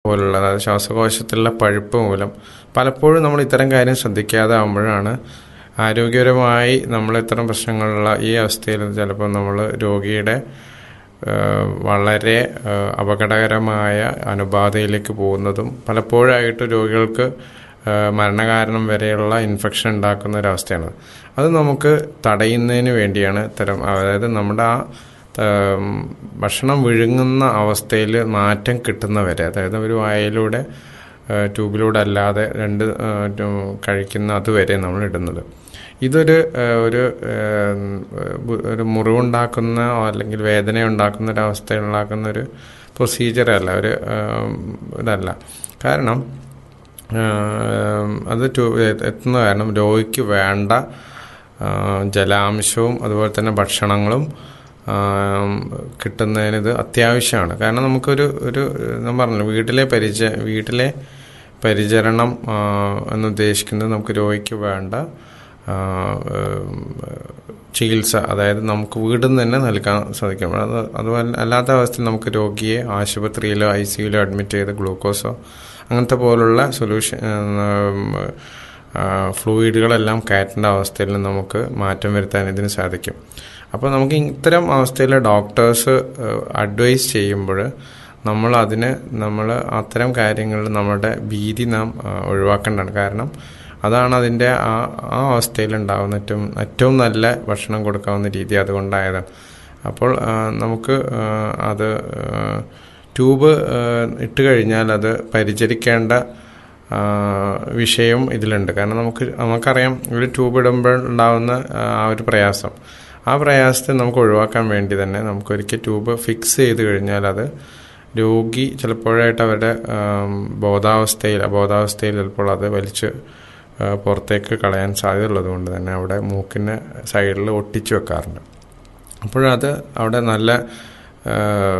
പോലുള്ള അതായത് ശ്വാസകോശത്തിലുള്ള പഴുപ്പ് മൂലം പലപ്പോഴും നമ്മൾ ഇത്തരം കാര്യം ശ്രദ്ധിക്കാതെ ആകുമ്പോഴാണ് ആരോഗ്യപരമായി നമ്മൾ ഇത്തരം പ്രശ്നങ്ങളുള്ള ഈ അവസ്ഥയിൽ ചിലപ്പോൾ നമ്മൾ രോഗിയുടെ ഏഹ്, വളരെ ഏഹ്, അപകടകരമായ അനുബാധയിലേക്ക് പോകുന്നതും പലപ്പോഴായിട്ട് രോഗികൾക്ക് ഏഹ്, മരണകാരണം വരെയുള്ള ഇൻഫെക്ഷൻ ഉണ്ടാക്കുന്ന ഒരവസ്ഥയാണ് അത് നമുക്ക് തടയുന്നതിന് വേണ്ടിയാണ് ഇത്തരം അതായത് നമ്മുടെ ആ ഏം, ഭക്ഷണം വിഴുങ്ങുന്ന അവസ്ഥയിൽ മാറ്റം കിട്ടുന്നവരെ അതായത് ഒരു വായയിലൂടെ ഏഹ്, ട്യൂബിലൂടെ അല്ലാതെ രണ്ട് ഏഹ്, ടു- കഴിക്കുന്ന അതുവരെ നമ്മൾ ഇടുന്നത് ഇതൊരു ഏഹ്, ഒരു ഏഹ്, ബു- ഒരു മുറിവുണ്ടാക്കുന്ന അല്ലെങ്കിൽ വേദന ഉണ്ടാക്കുന്ന ഒരു അവസ്ഥ ഉണ്ടാക്കുന്ന ഒരു പ്രൊസീജിയറല്ല ഒരു ഏഹ്, ഇതല്ല കാരണം ഏഹ്, അത് ട്യൂ- എത്തുന്ന കാരണം രോഗിക്ക് വേണ്ട ആഹ് ജലാംശവും അതുപോലെ തന്നെ ഭക്ഷണങ്ങളും ആം, കിട്ടുന്നതിന് ഇത് അത്യാവശ്യമാണ് കാരണം നമുക്കൊരു ഒരു ഞാൻ പറഞ്ഞു വീട്ടിലെ പരിച വീട്ടിലെ പരിചരണം ആ, എന്ന് ഉദ്ദേശിക്കുന്നത് നമുക്ക് രോഗിക്ക് വേണ്ട ആ, ഉം, ചികിത്സ അതായത് നമുക്ക് വീട്ടിൽ നിന്ന് തന്നെ നൽകാൻ സാധിക്കും അത് അതുപോലെ അല്ലാത്ത അവസ്ഥയിൽ നമുക്ക് രോഗിയെ ആശുപത്രിയിലോ ഐ സിയിലോ അഡ്മിറ്റ് ചെയ്ത് ഗ്ലൂക്കോസോ അങ്ങനത്തെ പോലുള്ള സൊല്യൂഷൻ ഫ്ലൂയിഡുകളെല്ലാം കയറ്റേണ്ട അവസ്ഥയിൽ നിന്ന് നമുക്ക് മാറ്റം വരുത്താൻ ഇതിന് സാധിക്കും അപ്പോൾ നമുക്ക് ഇത്തരം അവസ്ഥയിൽ ഡോക്ടേഴ്സ് അഡ്വൈസ് ചെയ്യുമ്പോൾ നമ്മൾ അതിന് നമ്മൾ അത്തരം കാര്യങ്ങളിൽ നമ്മുടെ ഭീതി നാം ആ, ഒഴിവാക്കേണ്ടതാണ് കാരണം അതാണ് അതിൻ്റെ ആ ആ അവസ്ഥയിൽ ഉണ്ടാകുന്ന ഏറ്റവും ഏറ്റവും നല്ല ഭക്ഷണം കൊടുക്കാവുന്ന രീതി അതുകൊണ്ടായതാണ് അപ്പോൾ ആ, നമുക്ക് ആ, അത് ആ, ട്യൂബ് ആ, ഇട്ട് കഴിഞ്ഞാൽ അത് പരിചരിക്കേണ്ട ആ, വിഷയം ഇതിലുണ്ട് കാരണം നമുക്ക് നമുക്കറിയാം ഒരു ട്യൂബ് ഇടുമ്പോൾ ഉണ്ടാകുന്ന ആ ആ ഒരു പ്രയാസം ആ പ്രയാസത്തെ നമുക്ക് ഒഴിവാക്കാൻ വേണ്ടി തന്നെ നമുക്കൊരിക്കൽ ട്യൂബ് ഫിക്സ് ചെയ്ത് കഴിഞ്ഞാൽ അത് രോഗി ചിലപ്പോഴായിട്ട് അവരുടെ ആം, ബോധാവസ്ഥയിൽ അബോധാവസ്ഥയിൽ ചിലപ്പോൾ അത് വലിച്ച് ആ, പുറത്തേക്ക് കളയാൻ സാധ്യതയുള്ളത് കൊണ്ട് തന്നെ അവിടെ മൂക്കിന് സൈഡിൽ ഒട്ടിച്ചു വെക്കാറുണ്ട് അപ്പോഴത് അവിടെ നല്ല ആ,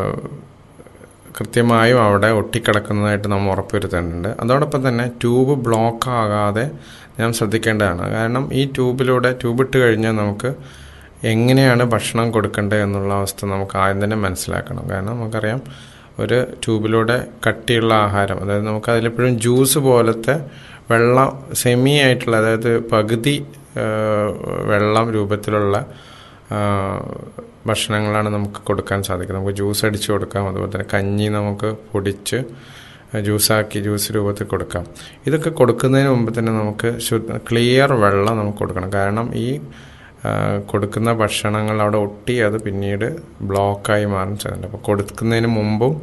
കൃത്യമായും അവിടെ ഒട്ടിക്കിടക്കുന്നതായിട്ട് നമ്മൾ ഉറപ്പുവരുത്തേണ്ടതുണ്ട് അതോടൊപ്പം തന്നെ ട്യൂബ് ബ്ലോക്ക് ആകാതെ ഞാൻ ശ്രദ്ധിക്കേണ്ടതാണ് കാരണം ഈ ട്യൂബിലൂടെ ട്യൂബ് ഇട്ട് കഴിഞ്ഞാൽ നമുക്ക് എങ്ങനെയാണ് ഭക്ഷണം കൊടുക്കേണ്ടത് എന്നുള്ള അവസ്ഥ നമുക്ക് ആദ്യം തന്നെ മനസ്സിലാക്കണം കാരണം നമുക്കറിയാം ഒരു ട്യൂബിലൂടെ കട്ടിയുള്ള ആഹാരം അതായത് നമുക്ക് അതിലെപ്പോഴും ജ്യൂസ് പോലത്തെ വെള്ളം സെമി ആയിട്ടുള്ള അതായത് പകുതി ആ, വെള്ളം രൂപത്തിലുള്ള ആ, ഭക്ഷണങ്ങളാണ് നമുക്ക് കൊടുക്കാൻ സാധിക്കുന്നത് നമുക്ക് ജ്യൂസ് അടിച്ച് കൊടുക്കാം അതുപോലെ തന്നെ കഞ്ഞി നമുക്ക് പൊടിച്ച് ജ്യൂസാക്കി ജ്യൂസ് രൂപത്തിൽ കൊടുക്കാം ഇതൊക്കെ കൊടുക്കുന്നതിന് മുമ്പ് തന്നെ നമുക്ക് ശുദ്ധ ക്ലിയർ വെള്ളം നമുക്ക് കൊടുക്കണം കാരണം ഈ ആ, കൊടുക്കുന്ന ഭക്ഷണങ്ങൾ അവിടെ ഒട്ടി അത് പിന്നീട് ബ്ലോക്കായി മാറാൻ സാധ്യത അപ്പോൾ കൊടുക്കുന്നതിന് മുമ്പും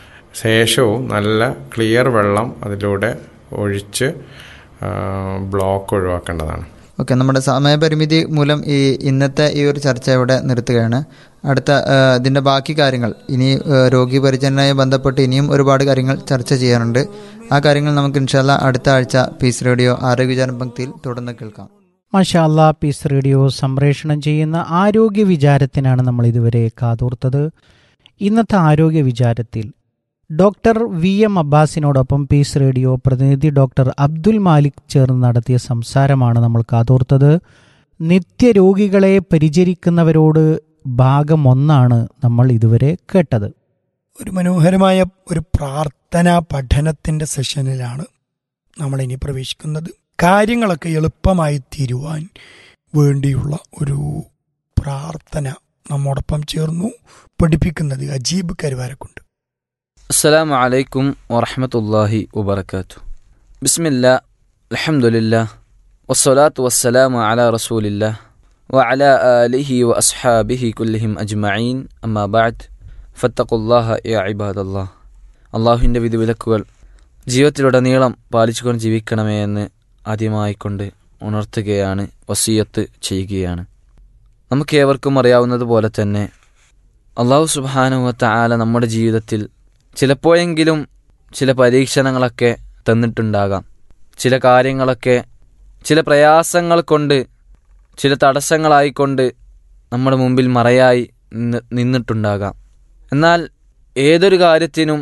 ശേഷവും നല്ല ക്ലിയർ വെള്ളം അതിലൂടെ ഒഴിച്ച് ആ, ബ്ലോക്ക് ഒഴിവാക്കേണ്ടതാണ് ഓക്കെ നമ്മുടെ സമയപരിമിതി മൂലം ഈ ഇന്നത്തെ ഈ ഒരു ചർച്ച ഇവിടെ നിർത്തുകയാണ് അടുത്ത ആ, ഇതിന്റെ ബാക്കി കാര്യങ്ങൾ ഇനി ആ, രോഗി പരിചരണവുമായി ബന്ധപ്പെട്ട് ഇനിയും ഒരുപാട് കാര്യങ്ങൾ ചർച്ച ചെയ്യാനുണ്ട് ആ കാര്യങ്ങൾ നമുക്ക് ഇൻഷാല്ല അടുത്ത ആഴ്ച പീസ് റേഡിയോ ആരോഗ്യചാരം പങ്ക്തിയിൽ തുടർന്ന് കേൾക്കാം മാഷാ അല്ലാ പീസ് റേഡിയോ സംപ്രേഷണം ചെയ്യുന്ന ആരോഗ്യ വിചാരത്തിനാണ് നമ്മൾ ഇതുവരെ കാതോർത്തത് ഇന്നത്തെ ആരോഗ്യ വിചാരത്തിൽ ഡോക്ടർ വി എം അബ്ബാസിനോടൊപ്പം പീസ് റേഡിയോ പ്രതിനിധി ഡോക്ടർ അബ്ദുൽ മാലിക് ചേർന്ന് നടത്തിയ സംസാരമാണ് നമ്മൾ കാതോർത്തത് നിത്യരോഗികളെ പരിചരിക്കുന്നവരോട് ഭാഗം ഒന്നാണ് നമ്മൾ ഇതുവരെ കേട്ടത് ഒരു മനോഹരമായ ഒരു പ്രാർത്ഥനാ പഠനത്തിന്റെ സെഷനിലാണ് നമ്മൾ ഇനി പ്രവേശിക്കുന്നത് കാര്യങ്ങളൊക്കെ എളുപ്പമായി തീരുവാൻ വേണ്ടിയുള്ള ഒരു പ്രാർത്ഥന നമ്മോടൊപ്പം ചേർന്നു പഠിപ്പിക്കുന്നത് അജീബ് കരുവാരക്കുണ്ട് السلام عليكم ورحمة الله وبركاته بسم الله الحمد لله والصلاة والسلام على رسول الله وعلى آله وأصحابه كلهم أجمعين أما بعد فاتقوا الله يا عباد الله അള്ളാഹുവിൻ്റെ വിധിവിലക്കുകൾ ജീവിതത്തിലുടനീളം പാലിച്ചുകൊണ്ട് ജീവിക്കണമേ എന്ന് ആദ്യമായിക്കൊണ്ട് ഉണർത്തുകയാണ് വസീയത്ത് ചെയ്യുകയാണ് നമുക്കേവർക്കും അറിയാവുന്നതുപോലെ തന്നെ അള്ളാഹു സുബാനുവത്ത ആല നമ്മുടെ ജീവിതത്തിൽ ചിലപ്പോഴെങ്കിലും ചില പരീക്ഷണങ്ങളൊക്കെ തന്നിട്ടുണ്ടാകാം ചില കാര്യങ്ങളൊക്കെ ചില പ്രയാസങ്ങൾ കൊണ്ട് ചില തടസ്സങ്ങളായിക്കൊണ്ട് നമ്മുടെ മുമ്പിൽ മറയായി നിന്ന് നിന്നിട്ടുണ്ടാകാം എന്നാൽ ഏതൊരു കാര്യത്തിനും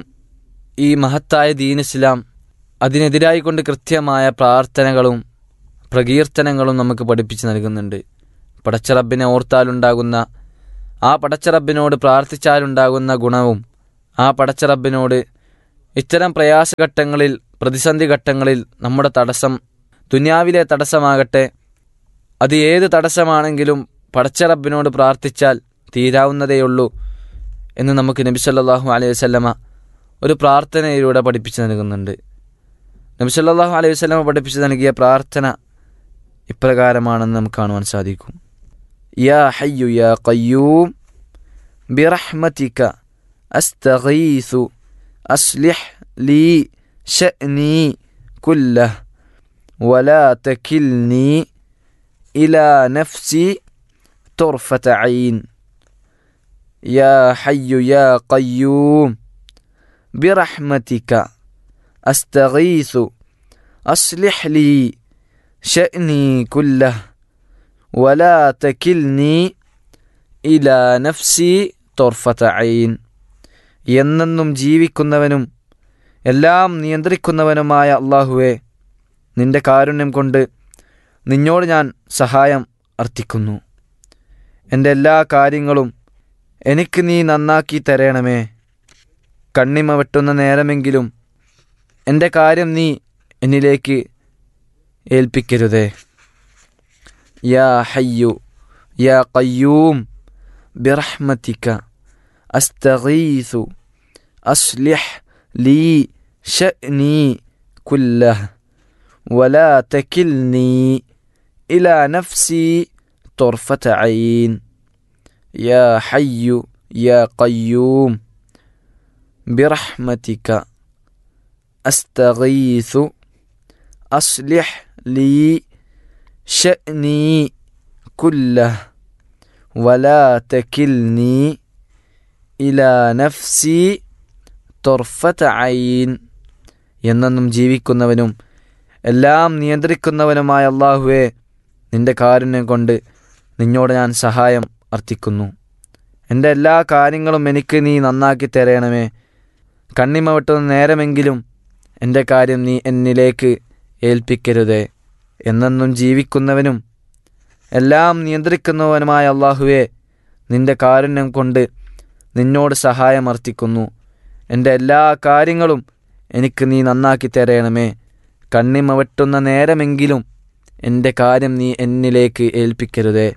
ഈ മഹത്തായ ദീൻ ഇസ്ലാം അതിനെതിരായിക്കൊണ്ട് കൃത്യമായ പ്രാർത്ഥനകളും പ്രകീർത്തനങ്ങളും നമുക്ക് പഠിപ്പിച്ചു നൽകുന്നുണ്ട് പടച്ചറബിനെ ഓർത്താലുണ്ടാകുന്ന ആ പടച്ചറബിനോട് പ്രാർത്ഥിച്ചാലുണ്ടാകുന്ന ഗുണവും ആ പടച്ചറബിനോട് ഇത്തരം പ്രയാസഘട്ടങ്ങളിൽ പ്രതിസന്ധി ഘട്ടങ്ങളിൽ നമ്മുടെ തടസ്സം ദുനിയാവിലെ തടസ്സമാകട്ടെ അത് ഏത് തടസ്സമാണെങ്കിലും പടച്ച റബ്ബിനോട് പ്രാർത്ഥിച്ചാൽ തീരാവുന്നതേയുള്ളൂ എന്ന് നമുക്ക് നബി സല്ലല്ലാഹു അലൈഹി വസല്ലമ ഒരു പ്രാർത്ഥനയിലൂടെ പഠിപ്പിച്ചു നൽകുന്നുണ്ട് നബി സല്ലല്ലാഹു അലൈഹി വസല്ലമ പഠിപ്പിച്ചു നൽകിയ പ്രാർത്ഥന ഇപ്രകാരമാണെന്ന് നമുക്ക് കാണുവാൻ സാധിക്കും യാ ഹയ്യു യാ ഖയ്യൂം ബിറഹ്മതിക അസ്തഗീസു അസ്ലിഹ് ലീ ഷഅ്നി കുല്ലഹ് ولا تكلني إلى نفسي طرفة عين يا حي يا قيوم برحمتك أستغيث أصلح لي شأني كله ولا تكلني إلى نفسي طرفة عين എന്നെന്നും ജീവിക്കുന്നവനും എല്ലാം നിയന്ത്രിക്കുന്നവനുമായ അള്ളാഹുവെ നിന്റെ കാരുണ്യം കൊണ്ട് നിന്നോട് ഞാൻ സഹായം അർത്ഥിക്കുന്നു എൻ്റെ എല്ലാ കാര്യങ്ങളും എനിക്ക് നീ നന്നാക്കി തരണമേ കണ്ണിമ വെട്ടുന്ന നേരമെങ്കിലും എൻ്റെ കാര്യം നീ എന്നിലേക്ക് ഏൽപ്പിക്കരുതേ യാ ഹയ്യു യാ കയ്യൂം ബിറഹ്മത്തിക്ക അസ്തഗീസു അസ്ലിഹ് ലീ ഷഅ്നി കുല്ലഹ് ولا تكلني إلى نفسي طرفة عين يا حي يا قيوم برحمتك أستغيث أصلح لي شأني كله ولا تكلني إلى نفسي طرفة عين എന്നെന്നും ജീവിക്കുന്നവനും എല്ലാം നിയന്ത്രിക്കുന്നവനുമായ അള്ളാഹുവെ നിന്റെ കാരുണ്യം കൊണ്ട് നിന്നോട് ഞാൻ സഹായം അർത്ഥിക്കുന്നു എൻ്റെ എല്ലാ കാര്യങ്ങളും എനിക്ക് നീ നന്നാക്കി തരയണമേ കണ്ണിമ വെട്ടുന്ന നേരമെങ്കിലും എൻ്റെ കാര്യം നീ എന്നിലേക്ക് ഏൽപ്പിക്കരുതേ എന്നെന്നും ജീവിക്കുന്നവനും എല്ലാം നിയന്ത്രിക്കുന്നവനുമായ അള്ളാഹുവെ നിന്റെ കാരുണ്യം കൊണ്ട് നിന്നോട് സഹായം അർത്ഥിക്കുന്നു എൻ്റെ എല്ലാ കാര്യങ്ങളും എനിക്ക് നീ നന്നാക്കി തരയണമേ കണ്ണിമ വെട്ടുന്ന നേരമെങ്കിലും എൻ്റെ കാര്യം നീ എന്നിലേക്ക് ഏൽപ്പിക്കരുതേ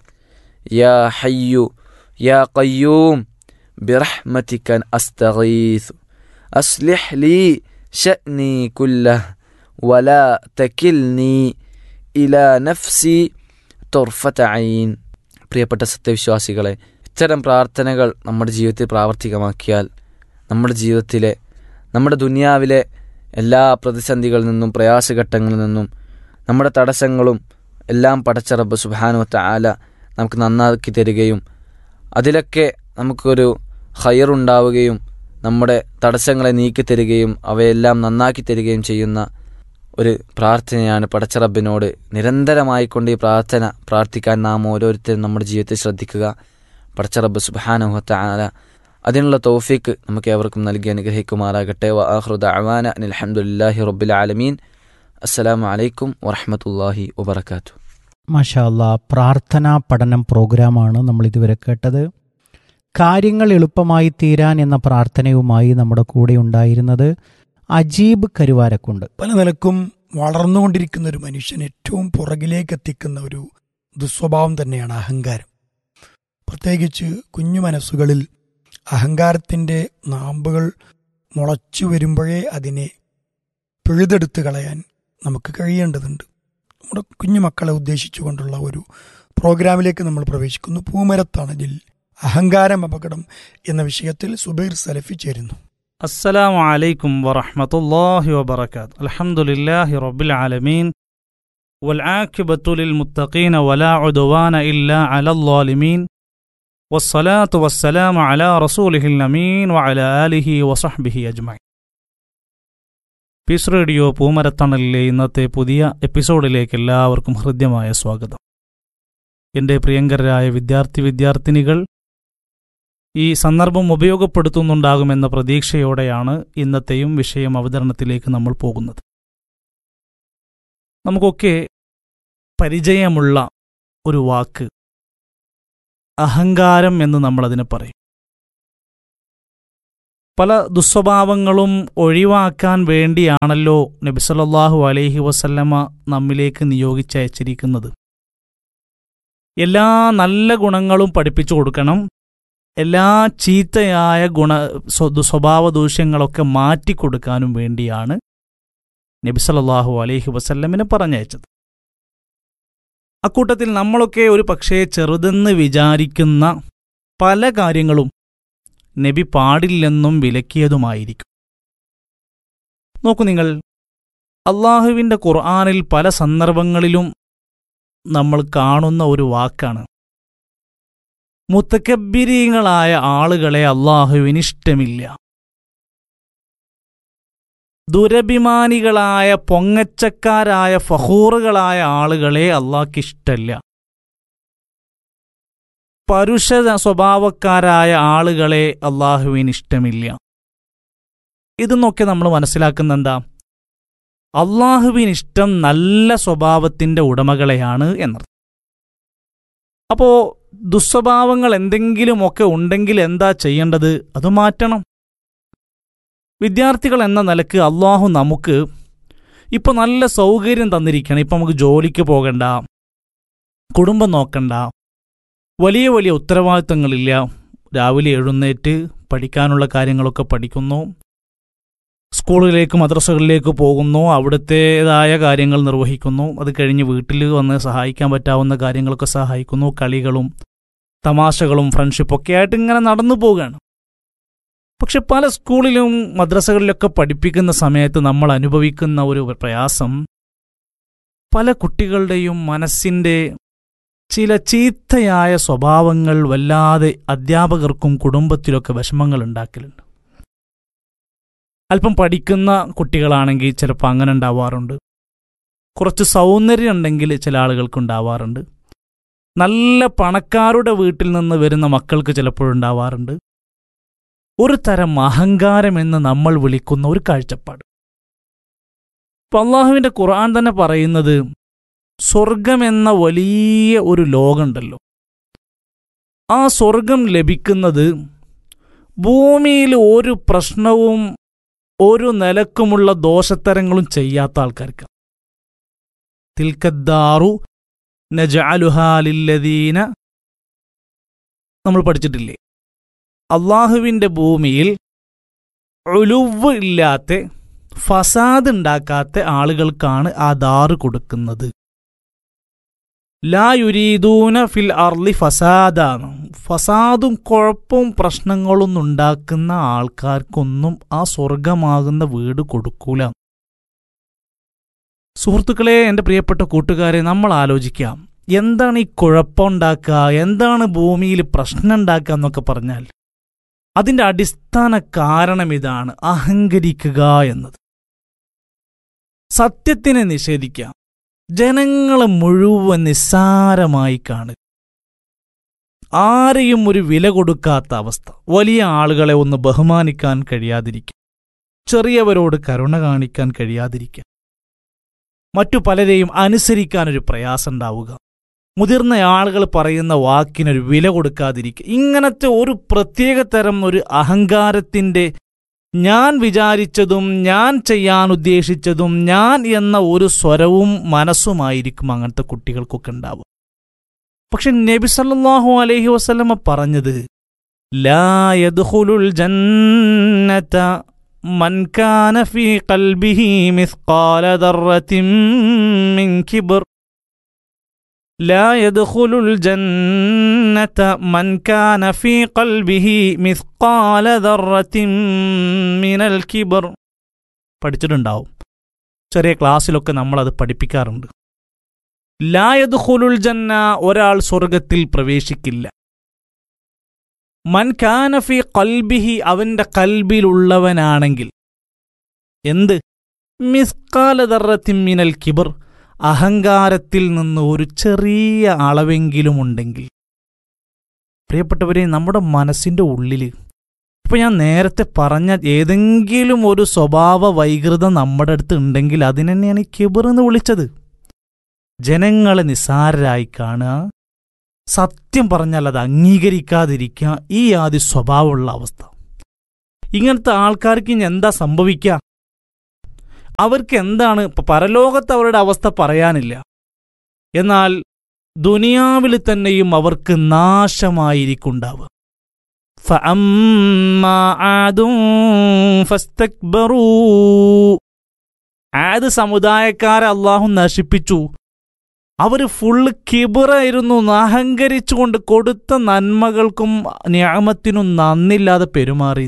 യാ ഹയ്യു യാ കയ്യൂം ബിറഹ്മതിക്കൻ അസ്തഗീസ് അസ്ലിഹ് ലീ ഷഅ്നി കുല്ലഹ് വലാ തകിൽനി ഇലാ നഫ്സി തൊർഫത്ത ഐൻ പ്രിയപ്പെട്ട സത്യവിശ്വാസികളെ ഇത്തരം പ്രാർത്ഥനകൾ നമ്മുടെ ജീവിതത്തിൽ പ്രാവർത്തികമാക്കിയാൽ നമ്മുടെ ജീവിതത്തിലെ നമ്മുടെ ദുനിയാവിലെ എല്ലാ പ്രതിസന്ധികളിൽ നിന്നും പ്രയാസഘട്ടങ്ങളിൽ നിന്നും നമ്മുടെ തടസ്സങ്ങളും എല്ലാം പടച്ച റബ്ബ് സുബാനുവത്ത ആല നമുക്ക് നന്നാക്കി തരികയും അതിലൊക്കെ നമുക്കൊരു ഹയറുണ്ടാവുകയും നമ്മുടെ തടസ്സങ്ങളെ നീക്കി തരികയും അവയെല്ലാം നന്നാക്കി തരികയും ചെയ്യുന്ന ഒരു പ്രാർത്ഥനയാണ് പടച്ച റബ്ബിനോട് നിരന്തരമായിക്കൊണ്ട് ഈ പ്രാർത്ഥന പ്രാർത്ഥിക്കാൻ നാം ഓരോരുത്തരും നമ്മുടെ ജീവിതത്തിൽ ശ്രദ്ധിക്കുക പടച്ച റബ്ബ് സുബാനുവത്ത ആല അതിനുള്ള തൗഫീക്ക് നമുക്ക് ഏവർക്കും നൽകി അനുഗ്രഹിക്കുമാറാകട്ടെ വ ആഹ്റുദ അവാന അലഹമുല്ലാഹി റബ്ബിൽ ആലമീൻ അസ്സലാമു അലൈക്കും വറഹമത്തല്ലാഹി വബർക്കാത്തു മാഷാ അല്ലാ പ്രാർത്ഥനാ പഠനം പ്രോഗ്രാമാണ് നമ്മൾ ഇതുവരെ കേട്ടത് കാര്യങ്ങൾ എളുപ്പമായി തീരാൻ എന്ന പ്രാർത്ഥനയുമായി നമ്മുടെ കൂടെ ഉണ്ടായിരുന്നത് അജീബ് കരുവാരക്കുണ്ട് പല നിലക്കും വളർന്നുകൊണ്ടിരിക്കുന്ന ഒരു മനുഷ്യൻ ഏറ്റവും പുറകിലേക്ക് എത്തിക്കുന്ന ഒരു ദുസ്വഭാവം തന്നെയാണ് അഹങ്കാരം പ്രത്യേകിച്ച് കുഞ്ഞു മനസ്സുകളിൽ അഹങ്കാരത്തിൻ്റെ നാമ്പുകൾ മുളച്ചു വരുമ്പോഴേ അതിനെ പിഴുതെടുത്ത് കളയാൻ നമുക്ക് കഴിയേണ്ടതുണ്ട് നമ്മുടെ കുഞ്ഞുമക്കളെ ഉദ്ദേശിച്ചുകൊണ്ടുള്ള ഒരു പ്രോഗ്രാമിലേക്ക് നമ്മൾ പ്രവേശിക്കുന്നു പൂമരത്തണലിൽ അഹങ്കാരം അപകടം എന്ന വിഷയത്തിൽ സുബൈർ സലഫി ചേരുന്നു السلام عليكم ورحمة الله وبركاته الحمد لله رب العالمين والعاقبة للمتقين ولا عدوان إلا على الظالمين والصلاة والسلام على رسوله الأمين وعلى آله وصحبه أجمعين പീസ് റേഡിയോ പൂമരത്തണലിലെ ഇന്നത്തെ പുതിയ എപ്പിസോഡിലേക്ക് എല്ലാവർക്കും ഹൃദ്യമായ സ്വാഗതം എൻ്റെ പ്രിയങ്കരായ വിദ്യാർത്ഥി വിദ്യാർത്ഥിനികൾ ഈ സന്ദർഭം ഉപയോഗപ്പെടുത്തുന്നുണ്ടാകുമെന്ന പ്രതീക്ഷയോടെയാണ് ഇന്നത്തെയും വിഷയം അവതരണത്തിലേക്ക് നമ്മൾ പോകുന്നത് നമുക്കൊക്കെ പരിചയമുള്ള ഒരു വാക്ക് അഹങ്കാരം എന്ന് നമ്മളതിനെ പറയും പല ദുസ്വഭാവങ്ങളും ഒഴിവാക്കാൻ വേണ്ടിയാണല്ലോ നബി സല്ലല്ലാഹു അലൈഹി വസല്ലമ നമ്മിലേക്ക് നിയോഗിച്ചയച്ചിരിക്കുന്നത് എല്ലാ നല്ല ഗുണങ്ങളും പഠിപ്പിച്ചു കൊടുക്കണം എല്ലാ ചീത്തയായ ഗുണ സ്വ- സ്വഭാവ ദൂഷ്യങ്ങളൊക്കെ മാറ്റിക്കൊടുക്കാനും വേണ്ടിയാണ് നബി സല്ലല്ലാഹു അലൈഹി വസല്ലമിനെ പറഞ്ഞയച്ചത് അക്കൂട്ടത്തിൽ നമ്മളൊക്കെ ഒരു പക്ഷേ ചെറുതെന്ന് വിചാരിക്കുന്ന പല കാര്യങ്ങളും നബി പാടില്ലെന്നും വിലക്കിയതുമായിരിക്കും നോക്കൂ നിങ്ങൾ അള്ളാഹുവിൻ്റെ ഖുർആാനിൽ പല സന്ദർഭങ്ങളിലും നമ്മൾ കാണുന്ന ഒരു വാക്കാണ് മുത്തക്കബിരീങ്ങളായ ആളുകളെ അള്ളാഹുവിന് ഇഷ്ടമില്ല ദുരഭിമാനികളായ പൊങ്ങച്ചക്കാരായ ഫഹൂറുകളായ ആളുകളെ അള്ളാഹ്ക്ക് ഇഷ്ടമല്ല പരുഷ സ്വഭാവക്കാരായ ആളുകളെ അള്ളാഹുവിന് ഇഷ്ടമില്ല ഇതെന്നൊക്കെ നമ്മൾ മനസ്സിലാക്കുന്ന എന്താ അള്ളാഹുവിന് ഇഷ്ടം നല്ല സ്വഭാവത്തിന്റെ ഉടമകളെയാണ് എന്നർത്ഥം അപ്പോ ദുസ്വഭാവങ്ങൾ എന്തെങ്കിലുമൊക്കെ ഉണ്ടെങ്കിൽ എന്താ ചെയ്യേണ്ടത് അത് മാറ്റണം വിദ്യാർത്ഥികൾ എന്ന നിലക്ക് അള്ളാഹു നമുക്ക് ഇപ്പൊ നല്ല സൗകര്യം തന്നിരിക്കണം ഇപ്പൊ നമുക്ക് ജോലിക്ക് പോകണ്ട കുടുംബം നോക്കണ്ട വലിയ വലിയ ഉത്തരവാദിത്തങ്ങളില്ല രാവിലെ എഴുന്നേറ്റ് പഠിക്കാനുള്ള കാര്യങ്ങളൊക്കെ പഠിക്കുന്നു സ്കൂളിലേക്ക് മദ്രസകളിലേക്ക് പോകുന്നു അവിടുത്തേതായ കാര്യങ്ങൾ നിർവഹിക്കുന്നു അത് കഴിഞ്ഞ് വീട്ടിൽ വന്ന് സഹായിക്കാൻ പറ്റാവുന്ന കാര്യങ്ങളൊക്കെ സഹായിക്കുന്നു കളികളും തമാശകളും ഫ്രണ്ട്ഷിപ്പൊക്കെ ആയിട്ട് ഇങ്ങനെ നടന്നു പോവുകയാണ് പക്ഷെ പല സ്കൂളിലും മദ്രസകളിലൊക്കെ പഠിപ്പിക്കുന്ന സമയത്ത് നമ്മൾ അനുഭവിക്കുന്ന ഒരു പ്രയാസം പല കുട്ടികളുടെയും മനസ്സിൻ്റെ ചില ചീത്തയായ സ്വഭാവങ്ങൾ വല്ലാതെ അധ്യാപകർക്കും കുടുംബത്തിലൊക്കെ വിഷമങ്ങൾ ഉണ്ടാക്കലുണ്ട് അല്പം പഠിക്കുന്ന കുട്ടികളാണെങ്കിൽ ചിലപ്പോൾ അങ്ങനെ ഉണ്ടാവാറുണ്ട് കുറച്ച് സൗന്ദര്യം ഉണ്ടെങ്കിൽ ചില ആളുകൾക്ക് ഉണ്ടാവാറുണ്ട് നല്ല പണക്കാരുടെ വീട്ടിൽ നിന്ന് വരുന്ന മക്കൾക്ക് ചിലപ്പോഴുണ്ടാവാറുണ്ട് ഒരു തരം അഹങ്കാരം എന്ന് നമ്മൾ വിളിക്കുന്ന ഒരു കാഴ്ചപ്പാട് ഇപ്പൊ അള്ളാഹുവിന്റെ ഖുർആൻ തന്നെ പറയുന്നത് സ്വർഗം എന്ന വലിയ ഒരു ലോകമുണ്ടല്ലോ ആ സ്വർഗം ലഭിക്കുന്നത് ഭൂമിയിൽ ഒരു പ്രശ്നവും ഒരു നിലക്കുമുള്ള ദോഷത്തരങ്ങളും ചെയ്യാത്ത ആൾക്കാർക്ക് തിൽക്കദ്ദാറു നജഅലുഹാലില്ലദീന നമ്മൾ പഠിച്ചിട്ടില്ലേ അള്ളാഹുവിൻ്റെ ഭൂമിയിൽ ഒലുവ് ഇല്ലാത്ത ഫസാദ് ഉണ്ടാക്കാത്ത ആളുകൾക്കാണ് ആ ദാറ് കൊടുക്കുന്നത് ലാ യുരീദൂന ഫിൽ അർലി ഫസാദാണ് ഫസാദും കുഴപ്പവും പ്രശ്നങ്ങളും ഉണ്ടാക്കുന്ന ആൾക്കാർക്കൊന്നും ആ സ്വർഗമാകുന്ന വീട് കൊടുക്കൂല സുഹൃത്തുക്കളെ എൻ്റെ പ്രിയപ്പെട്ട കൂട്ടുകാരെ നമ്മൾ ആലോചിക്കാം എന്താണ് ഈ കുഴപ്പമുണ്ടാക്കുക എന്താണ് ഭൂമിയിൽ പ്രശ്നം ഉണ്ടാക്കുക എന്നൊക്കെ പറഞ്ഞാൽ അതിൻ്റെ അടിസ്ഥാന കാരണം ഇതാണ് അഹങ്കരിക്കുക എന്നത് സത്യത്തിനെ നിഷേധിക്കാം ജനങ്ങളെ മുഴുവൻ നിസ്സാരമായി കാണുക ആരെയും ഒരു വില കൊടുക്കാത്ത അവസ്ഥ വലിയ ആളുകളെ ഒന്ന് ബഹുമാനിക്കാൻ കഴിയാതിരിക്കുക ചെറിയവരോട് കരുണ കാണിക്കാൻ കഴിയാതിരിക്കുക മറ്റു പലരെയും അനുസരിക്കാൻ ഒരു പ്രയാസം ഉണ്ടാവുക മുതിർന്ന ആളുകൾ പറയുന്ന വാക്കിനൊരു വില കൊടുക്കാതിരിക്കുക ഇങ്ങനത്തെ ഒരു പ്രത്യേക തരം ഒരു അഹങ്കാരത്തിന്റെ ഞാൻ വിചാരിച്ചതും ഞാൻ ചെയ്യാൻ ഉദ്ദേശിച്ചതും ഞാൻ എന്ന ഒരു സ്വരവും മനസ്സുമായിരിക്കും അങ്ങനത്തെ കുട്ടികൾക്കൊക്കെ ഉണ്ടാവുക പക്ഷെ നബി സല്ലല്ലാഹു അലൈഹി വസല്ലമ പറഞ്ഞത് ലാ യദ്ഖുലുൽ ജന്നത മൻ കാന ഫീ ഖൽബിഹി മിസ്ഖാല ദർറത്തിൻ മിൻ കിബ്ർ لا يدخل الجنة من كان في قلبه مثقال ذرة من الكبر പഠിച്ചിട്ടുണ്ടാവും ചെറിയ ക്ലാസ്സിലൊക്കെ നമ്മൾ അത് പഠിപ്പിക്കാറുണ്ട് ലായദ്ഖുലുൽ ജന്ന ഒരാൾ സ്വർഗത്തിൽ പ്രവേശിക്കില്ല മൻ കാനഫി കൽബിഹി അവന്റെ കൽബിലുള്ളവനാണെങ്കിൽ എന്ത് മിസ്കാലദറത്തിൻ മിനൽ കിബർ അഹങ്കാരത്തിൽ നിന്ന് ഒരു ചെറിയ അളവെങ്കിലും ഉണ്ടെങ്കിൽ പ്രിയപ്പെട്ടവരെ നമ്മുടെ മനസ്സിൻ്റെ ഉള്ളിൽ ഇപ്പൊ ഞാൻ നേരത്തെ പറഞ്ഞ ഏതെങ്കിലും ഒരു സ്വഭാവ വൈകൃതം നമ്മുടെ അടുത്ത് ഉണ്ടെങ്കിൽ അതിനെന്നെയാണ് ഈ കിബർ എന്ന് വിളിച്ചത് ജനങ്ങളെ നിസാരരായി കാണുക സത്യം പറഞ്ഞാൽ അത് അംഗീകരിക്കാതിരിക്കുക ഈ ആദ്യ സ്വഭാവമുള്ള അവസ്ഥ ഇങ്ങനത്തെ ആൾക്കാർക്ക് ഇനി എന്താ സംഭവിക്കുക അവർക്ക് എന്താണ് ഇപ്പൊ പരലോകത്ത് അവരുടെ അവസ്ഥ പറയാനില്ല എന്നാൽ ദുനിയാവിൽ തന്നെയും അവർക്ക് നാശമായിരിക്കുണ്ടാവുക فأما عاد فاستكبروا ആദ് സമുദായക്കാരെ അള്ളാഹു നശിപ്പിച്ചു അവർ ഫുള്ള് കിബറായിരുന്നു അഹങ്കരിച്ചുകൊണ്ട് കൊടുത്ത നന്മകൾക്കും ന്യാമത്തിനും നന്ദില്ലാതെ പെരുമാറി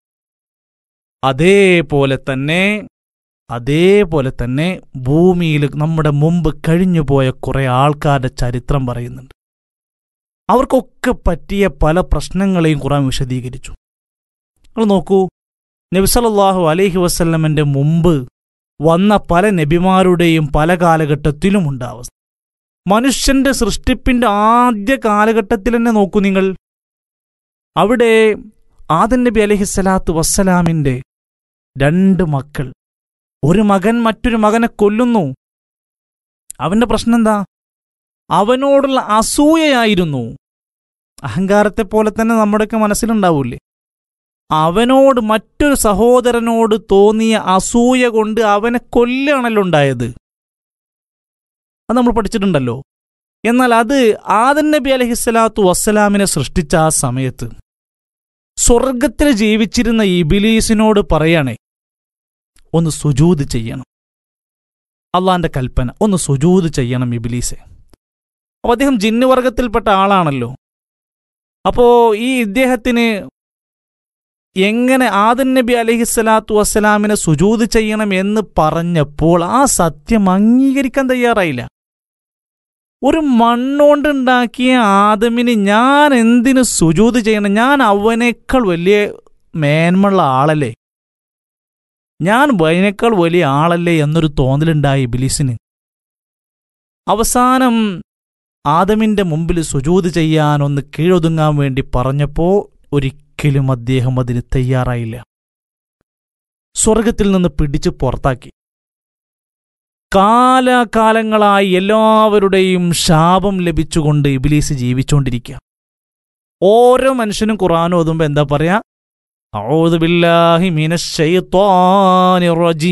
അതേപോലെ തന്നെ അതേപോലെ തന്നെ ഭൂമിയിൽ നമ്മുടെ മുമ്പ് കഴിഞ്ഞുപോയ കുറെ ആൾക്കാരുടെ ചരിത്രം പറയുന്നുണ്ട് അവർക്കൊക്കെ പറ്റിയ പല പ്രശ്നങ്ങളെയും ഖുറാൻ വിശദീകരിച്ചു നിങ്ങൾ നോക്കൂ നബിസലല്ലാഹു അലൈഹി വസല്ലമന്റെ മുമ്പ് വന്ന പല നബിമാരുടെയും പല കാലഘട്ടത്തിലും ഉണ്ട് അവസ്ഥ മനുഷ്യന്റെ സൃഷ്ടിപ്പിന്റെ ആദ്യ കാലഘട്ടത്തിൽ തന്നെ നോക്കൂ നിങ്ങൾ അവിടെ ആദൻ നബി അലഹിസ്സലാത്തു വസ്സലാമിന്റെ രണ്ട് മക്കൾ ഒരു മകൻ മറ്റൊരു മകനെ കൊല്ലുന്നു അവന്റെ പ്രശ്നം എന്താ അവനോടുള്ള അസൂയയായിരുന്നു അഹങ്കാരത്തെ പോലെ തന്നെ നമ്മുടെയൊക്കെ മനസ്സിലുണ്ടാവൂലേ അവനോട് മറ്റൊരു സഹോദരനോട് തോന്നിയ അസൂയ കൊണ്ട് അവനെ കൊല്ലാണല്ലോ ഉണ്ടായത് അത് നമ്മൾ പഠിച്ചിട്ടുണ്ടല്ലോ എന്നാൽ അത് ആദൻ നബി അലഹിസ്സലാത്തു വസ്സലാമിനെ സൃഷ്ടിച്ച ആ സമയത്ത് സ്വർഗത്തിൽ ജീവിച്ചിരുന്ന ഇബിലീസിനോട് പറയണേ ഒന്ന് സുജൂത് ചെയ്യണം അള്ളാന്റെ കൽപ്പന ഒന്ന് സുജൂത് ചെയ്യണം ഇബിലീസെ അപ്പൊ അദ്ദേഹം ജിന്ന് വർഗത്തിൽപ്പെട്ട ആളാണല്ലോ അപ്പോ ഈ ഇദ്ദേഹത്തിന് എങ്ങനെ ആദൻ നബി അലഹിസ്സലാത്തു വസ്സലാമിനെ സുജൂത് ചെയ്യണം എന്ന് പറഞ്ഞപ്പോൾ ആ സത്യം അംഗീകരിക്കാൻ തയ്യാറായില്ല ഒരു മണ്ണുകൊണ്ടുണ്ടാക്കിയ ആദമിന് ഞാൻ എന്തിനു സുജൂത് ചെയ്യണം ഞാൻ അവനേക്കാൾ വലിയ മേന്മുള്ള ആളല്ലേ ഞാൻ അവനേക്കാൾ വലിയ ആളല്ലേ എന്നൊരു തോന്നലുണ്ടായി ഇബിലിസിന് അവസാനം ആദമിന്റെ മുമ്പിൽ സുജൂത് ചെയ്യാൻ ഒന്ന് കീഴൊതുങ്ങാൻ വേണ്ടി പറഞ്ഞപ്പോ ഒരിക്കലും അദ്ദേഹം അതിന് തയ്യാറായില്ല സ്വർഗത്തിൽ നിന്ന് പിടിച്ചു പുറത്താക്കി കാലാകാലങ്ങളായി എല്ലാവരുടെയും ശാപം ലഭിച്ചുകൊണ്ട് ഇബിലീസ് ജീവിച്ചുകൊണ്ടിരിക്കുക ഓരോ മനുഷ്യനും ഖുർആൻ ഓതുമ്പോ എന്താ പറയാ أعوذ بالله من الشيطان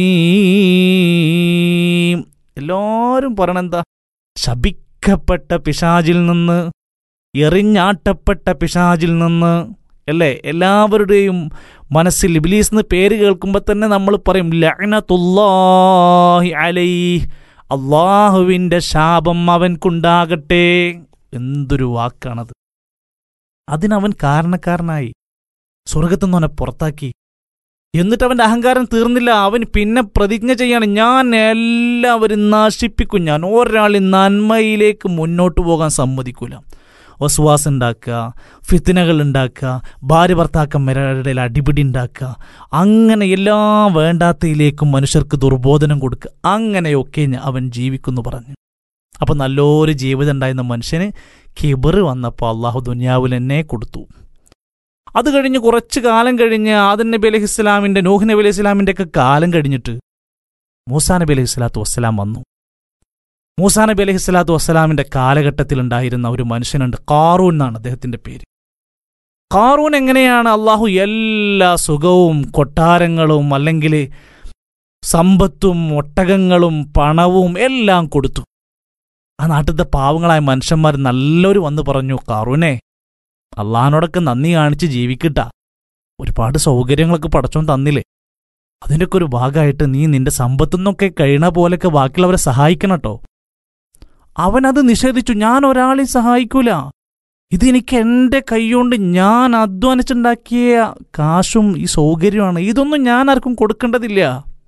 الرجيم എല്ലാവരും പറയണെന്താ ശപിക്കപ്പെട്ട പിശാചിൽ നിന്ന് എറിഞ്ഞാട്ടപ്പെട്ട പിശാചിൽ നിന്ന് അല്ലേ എല്ലാവരുടെയും മനസ്സിൽ ഇബിലീസ് എന്ന് പേര് കേൾക്കുമ്പോൾ തന്നെ നമ്മൾ പറയും ലഅനത്തുല്ലാഹി അലൈഹ് അള്ളാഹുവിൻ്റെ ശാപം അവൻക്കുണ്ടാകട്ടെ എന്തൊരു വാക്കാണത് അതിനവൻ കാരണക്കാരനായി സ്വർഗത്തുനിന്ന് അവനെ പുറത്താക്കി എന്നിട്ട് അവന്റെ അഹങ്കാരം തീർന്നില്ല അവൻ പിന്നെ പ്രതിജ്ഞ ചെയ്യാണ് ഞാൻ എല്ലാവരും നശിപ്പിക്കും ഞാൻ ഒരാളി നന്മയിലേക്ക് മുന്നോട്ട് പോകാൻ സമ്മതിക്കൂല വസുവാസം ഉണ്ടാക്കുക ഫിത്തിനകൾ ഉണ്ടാക്കുക ഭാര്യ ഭർത്താക്കന്മാരുടെ ഇടയിൽ അടിപിടി ഉണ്ടാക്കുക അങ്ങനെ എല്ലാ വേണ്ടാത്തയിലേക്കും മനുഷ്യർക്ക് ദുർബോധനം കൊടുക്കുക അങ്ങനെയൊക്കെ ഞ- അവൻ ജീവിക്കുന്നു പറഞ്ഞു അപ്പൊ നല്ലൊരു ജീവിതം ഉണ്ടായിരുന്ന മനുഷ്യന് കിബറ് വന്നപ്പോൾ അള്ളാഹു ദുനിയാവിൽ എന്നെ കൊടുത്തു അത് കഴിഞ്ഞ് കുറച്ച് കാലം കഴിഞ്ഞ് ആദൻ നബി അലൈഹി ഇസ്ലാമിന്റെ നൂഹ് നബി അലൈഹി ഇസ്ലാമിന്റെ ഒക്കെ കാലം കഴിഞ്ഞിട്ട് മൂസാ നബി അലൈഹി സ്വലാത്തു വസ്സലാം വന്നു മൂസാ നബി അലൈഹി സ്വലാത്തു വസ്സലാമിന്റെ കാലഘട്ടത്തിൽ ഉണ്ടായിരുന്ന ഒരു മനുഷ്യനുണ്ട് കാറൂൻ എന്നാണ് അദ്ദേഹത്തിന്റെ പേര് കാറൂൻ എങ്ങനെയാണ് അള്ളാഹു എല്ലാ സുഖവും കൊട്ടാരങ്ങളും അല്ലെങ്കിൽ സമ്പത്തും ഒട്ടകങ്ങളും പണവും എല്ലാം കൊടുത്തു ആ നാട്ടിലത്തെ പാവങ്ങളായ മനുഷ്യന്മാർ നല്ലൊരു വന്ന് പറഞ്ഞു കാറൂനെ അള്ളഹാനോടൊക്കെ നന്ദി കാണിച്ച് ജീവിക്കട്ട ഒരുപാട് സൗകര്യങ്ങളൊക്കെ പടച്ചോൻ തന്നില്ലേ അതിൻ്റെയൊക്കെ ഒരു ഭാഗമായിട്ട് നീ നിന്റെ സമ്പത്തുനിന്നൊക്കെ കഴിയണ പോലെയൊക്കെ ബാക്കിയുള്ളവരെ സഹായിക്കണം കേട്ടോ അവനത് നിഷേധിച്ചു ഞാൻ ഒരാളെയും സഹായിക്കൂല ഇതെനിക്ക് എൻ്റെ കൈകൊണ്ട് ഞാൻ അധ്വാനിച്ചുണ്ടാക്കിയ കാശും ഈ സൗകര്യമാണ് ഇതൊന്നും ഞാൻ ആർക്കും കൊടുക്കേണ്ടതില്ല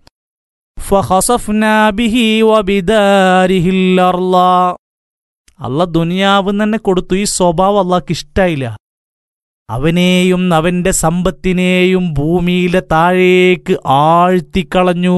ഫഹസഫ്നാ ബിഹി വബിദാരിഹിൽ അർള. അള്ള ദുനിയാവ് തന്നെ കൊടുത്തു ഈ സ്വഭാവം അള്ളാഹ്ക്ക് ഇഷ്ടായില്ല അവനെയും അവന്റെ സമ്പത്തിനെയും ഭൂമിയിലെ താഴേക്ക് ആഴ്ത്തിക്കളഞ്ഞു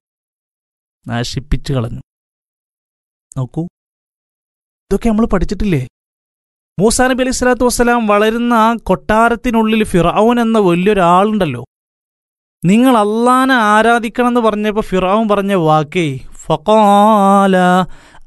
നശിപ്പിച്ചു കളഞ്ഞു നോക്കൂ ഇതൊക്കെ നമ്മൾ പഠിച്ചിട്ടില്ലേ മൂസാ നബി അലൈഹി സ്വലാത്തു വസ്സലാം വളരുന്ന ആ കൊട്ടാരത്തിനുള്ളിൽ ഫിറൌൻ എന്ന വലിയൊരാളുണ്ടല്ലോ നിങ്ങൾ അള്ളാനെ ആരാധിക്കണം എന്ന് പറഞ്ഞപ്പോൾ ഫിറൌൻ പറഞ്ഞ വാക്കേ ഫഖാല